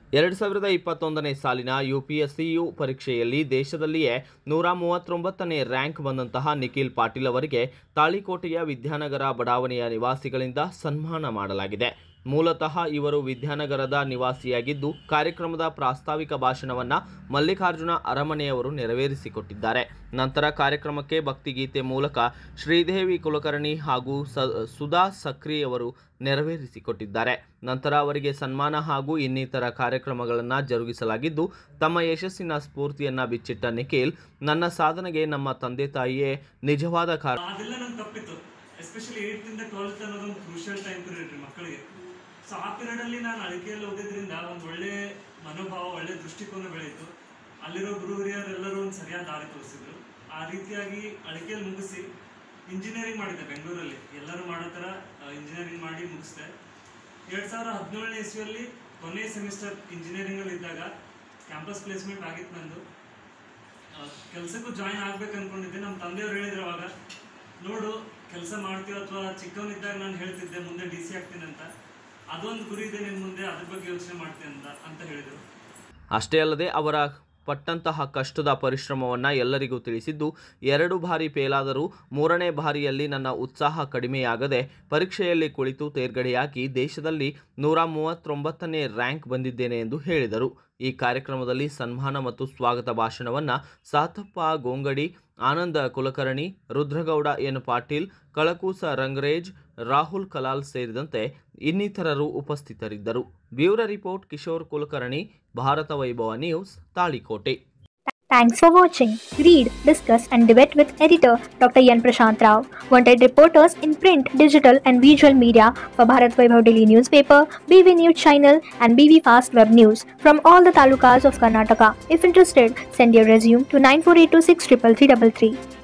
ಎರಡು ಸಾವಿರದ ಇಪ್ಪತ್ತೊಂದನೇ ಸಾಲಿನ ಯುಪಿಎಸ್ಸಿಯು ಪರೀಕ್ಷೆಯಲ್ಲಿ ದೇಶದಲ್ಲಿಯೇ ನೂರ ಮೂವತ್ತೊಂಬತ್ತನೇ ರ್ಯಾಂಕ್ ಬಂದಂತಹ ನಿಖಿಲ್ ಪಾಟೀಲ್ ಅವರಿಗೆ ತಾಳಿಕೋಟೆಯ ವಿದ್ಯಾನಗರ ಬಡಾವಣೆಯ ನಿವಾಸಿಗಳಿಂದ ಸನ್ಮಾನ ಮಾಡಲಾಗಿದೆ ಮೂಲತಃ ಇವರು ವಿದ್ಯಾನಗರದ ನಿವಾಸಿಯಾಗಿದ್ದು ಕಾರ್ಯಕ್ರಮದ ಪ್ರಾಸ್ತಾವಿಕ ಭಾಷಣವನ್ನು ಮಲ್ಲಿಕಾರ್ಜುನ ಅರಮನೆಯವರು ನೆರವೇರಿಸಿಕೊಟ್ಟಿದ್ದಾರೆ ನಂತರ ಕಾರ್ಯಕ್ರಮಕ್ಕೆ ಭಕ್ತಿಗೀತೆ ಮೂಲಕ ಶ್ರೀದೇವಿ ಕುಲಕರ್ಣಿ ಹಾಗೂ ಸ ಸುಧಾ ಸಕ್ರಿ ಅವರು ನೆರವೇರಿಸಿಕೊಟ್ಟಿದ್ದಾರೆ ನಂತರ ಅವರಿಗೆ ಸನ್ಮಾನ ಹಾಗೂ ಇನ್ನಿತರ ಕಾರ್ಯಕ್ರಮಗಳನ್ನು ಜರುಗಿಸಲಾಗಿದ್ದು ತಮ್ಮ ಯಶಸ್ಸಿನ ಸ್ಫೂರ್ತಿಯನ್ನು ಬಿಚ್ಚಿಟ್ಟ ನಿಖಿಲ್ ನನ್ನ ಸಾಧನೆಗೆ ನಮ್ಮ ತಂದೆ ತಾಯಿಯೇ ನಿಜವಾದ ಕಾರಣ ಅದೆಲ್ಲ ನಂಗೆ ತಪ್ಪಿತ್ತು ಎಸ್ಪೆಷಲಿ ಏಯ್ತಿಂದ ಟ್ವೆಲ್ತ್ ಅನ್ನೋದೊಂದು ಕ್ರೂಷಿಯಲ್ ಟೈಮ್ ಪೀರಿಯಡ್ ರೀ ಮಕ್ಕಳಿಗೆ ಸೊ ಆ ಪೀರಿಯಡಲ್ಲಿ ನಾನು ಅಳಿಕೆಯಲ್ಲಿ ಓದಿದ್ರಿಂದ ಒಂದು ಒಳ್ಳೆ ಮನೋಭಾವ ಒಳ್ಳೆ ದೃಷ್ಟಿಕೋನ ಬೆಳೀತು ಅಲ್ಲಿರೋ ಗುರು ಹಿರಿಯರೆಲ್ಲರೂ ಒಂದು ಸರಿಯಾದ ದಾರಿ ತೋರಿಸಿದ್ರು ಆ ರೀತಿಯಾಗಿ ಅಳಿಕೆಯಲ್ಲಿ ಮುಗಿಸಿ ಇಂಜಿನಿಯರಿಂಗ್ ಮಾಡಿದ್ದೆ ಬೆಂಗಳೂರಲ್ಲಿ ಎಲ್ಲರೂ ಮಾಡೋ ಥರ ಇಂಜಿನಿಯರಿಂಗ್ ಮಾಡಿ ಮುಗಿಸ್ದೆ ಎರಡು ಸಾವಿರದ ಹದಿನೇಳನೇ ಇಸ್ವಿಯಲ್ಲಿ ಕೊನೆಯ ಸೆಮಿಸ್ಟರ್ ಇಂಜಿನಿಯರಿಂಗಲ್ಲಿ ಇದ್ದಾಗ ಕ್ಯಾಂಪಸ್ ಪ್ಲೇಸ್ಮೆಂಟ್ ಆಗಿತ್ತು ನಂದು ಕೆಲಸಕ್ಕೂ ಜಾಯಿನ್ ಆಗ್ಬೇಕು ಅನ್ಕೊಂಡಿದ್ದೆ ನಮ್ಮ ತಂದೆಯವ್ರು ಹೇಳಿದ್ರು ಅವಾಗ ನೋಡು ಕೆಲಸ ಮಾಡ್ತೀವಿ ಅಥವಾ ಚಿಕ್ಕವನಿದ್ದಾಗ ನಾನು ಹೇಳ್ತಿದ್ದೆ ಮುಂದೆ ಡಿ ಸಿ ಆಗ್ತೀನಿ ಅಂತ ಅದೊಂದು ಗುರಿ ಇದೆ ನಿನ್ನ ಮುಂದೆ ಅದ್ರ ಬಗ್ಗೆ ಯೋಚನೆ ಮಾಡ್ತೀನಿ ಅಂತ ಅಂತ ಹೇಳಿದರು ಅಷ್ಟೇ ಅಲ್ಲದೆ ಅವರ ಪಟ್ಟಂತಹ ಕಷ್ಟದ ಪರಿಶ್ರಮವನ್ನು ಎಲ್ಲರಿಗೂ ತಿಳಿಸಿದ್ದು ಎರಡು ಬಾರಿ ಫೇಲಾದರೂ ಮೂರನೇ ಬಾರಿಯಲ್ಲಿ ನನ್ನ ಉತ್ಸಾಹ ಕಡಿಮೆಯಾಗದೆ ಪರೀಕ್ಷೆಯಲ್ಲಿ ಕುಳಿತು ತೇರ್ಗಡೆಯಾಗಿ ದೇಶದಲ್ಲಿ ನೂರ ಮೂವತ್ತೊಂಬತ್ತನೇ ರ್ಯಾಂಕ್ ಬಂದಿದ್ದೇನೆ ಎಂದು ಹೇಳಿದರು ಈ ಕಾರ್ಯಕ್ರಮದಲ್ಲಿ ಸನ್ಮಾನ ಮತ್ತು ಸ್ವಾಗತ ಭಾಷಣವನ್ನು ಸಾತಪ್ಪ ಗೋಂಗಡಿ ಆನಂದ ಕುಲಕರ್ಣಿ ರುದ್ರಗೌಡ ಎನ್ ಪಾಟೀಲ್ ಕಳಕೂಸ ರಂಗರೇಜ್ ರಾಹುಲ್ ಕಲಾಲ್ ಸೇರಿದಂತೆ ಇನ್ನಿತರರು ಉಪಸ್ಥಿತರಿದ್ದರು bureau report Kishore Kulkarni Bharata Vaibhava news Talikote Thanks for watching. Read, discuss, and debate with editor Dr. Yan Prashant Rao. Wanted reporters in print, digital, and visual media for Bharat Vaibhav Daily Newspaper, BV News Channel, and BV Fast Web News from all the talukas of Karnataka. If interested, send your resume to 9482633333.